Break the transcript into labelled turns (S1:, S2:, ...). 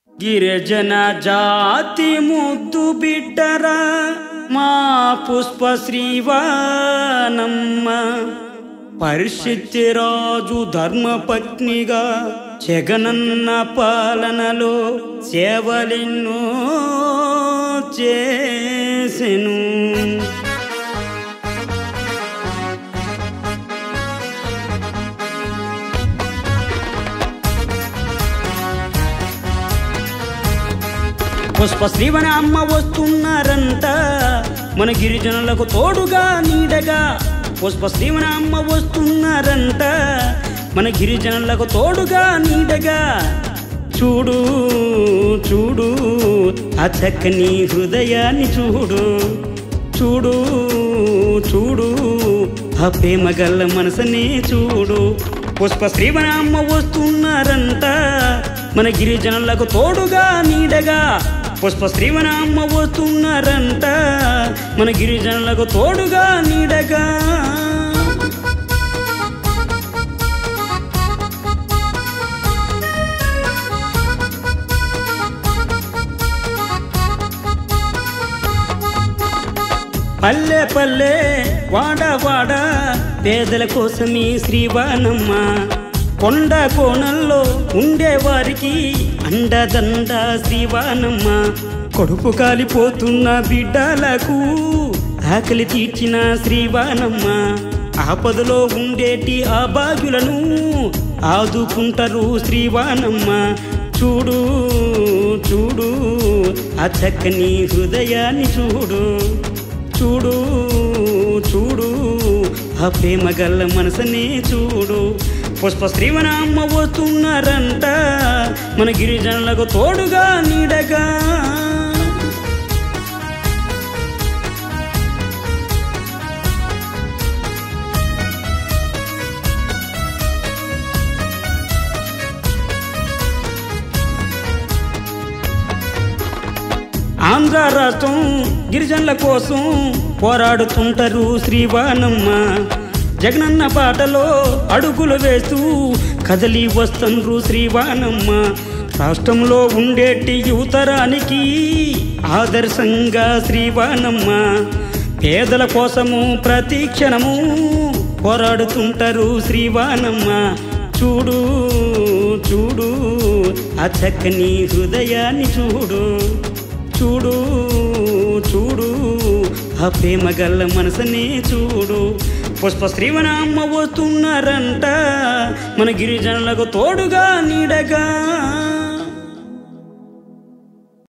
S1: గిరిజన జాతి ముద్దు బిడ్డరా మా పుష్ప శ్రీవానమ్మ పరిషత్తి రాజు ధర్మపత్నిగా జగనన్న పాలనలో సేవలెన్నో చేసెను పుష్ప శ్రీవని అమ్మ వస్తున్నారంట మన గిరిజనులకు తోడుగా నీడగా పుష్ప శ్రీవని అమ్మ వస్తున్నారంట మన గిరిజనులకు తోడుగా నీడగా చూడు చూడు ఆ చక్కని హృదయాన్ని చూడు చూడు చూడు ఆ ప్రేమ గల్ల మనసునే చూడు పుష్ప శ్రీవని అమ్మ వస్తున్నారంట మన గిరిజనులకు తోడుగా నీడగా పుష్ప శ్రీవని అమ్మ వస్తున్నారంట మన గిరిజనులకు తోడుగా నీడగా పల్లె పల్లె వాడ వాడ పేదల కోసమే శ్రీవానమ్మ కొండ కోణంలో ఉండేవారికి అండదండ శ్రీవానమ్మ కొడుపు కాలిపోతున్న బిడ్డలకు ఆకలి తీర్చిన శ్రీవానమ్మ ఆపదలో ఉండేటి ఆ బాగులను ఆదుకుంటారు శ్రీవానమ్మ చూడు చూడు ఆ చక్కని హృదయాన్ని చూడు చూడు చూడు ఆ ప్రేమ గల్ల మనసునే చూడు పుష్ప శ్రీవన అమ్మ వస్తున్నారంట మన గిరిజనులకు తోడుగా నీడగా ఆంధ్ర రాష్ట్రం గిరిజనుల కోసం పోరాడుతుంటారు శ్రీవానమ్మ జగనన్న బాటలో అడుగులు వేస్తూ కదలి వస్తుండ్రు శ్రీవానమ్మ రాష్ట్రంలో ఉండేటి యువతరానికి ఆదర్శంగా శ్రీవానమ్మ పేదల కోసము ప్రతి క్షణము పోరాడుతుంటారు శ్రీవానమ్మ చూడు చూడు ఆ చక్కని హృదయాన్ని చూడు చూడు చూడు ఆ ప్రేమ గల్ల మనసునే చూడు పుష్ప శ్రీవన అమ్మ వస్తున్నారంట మన గిరిజనులకు తోడుగా నీడగా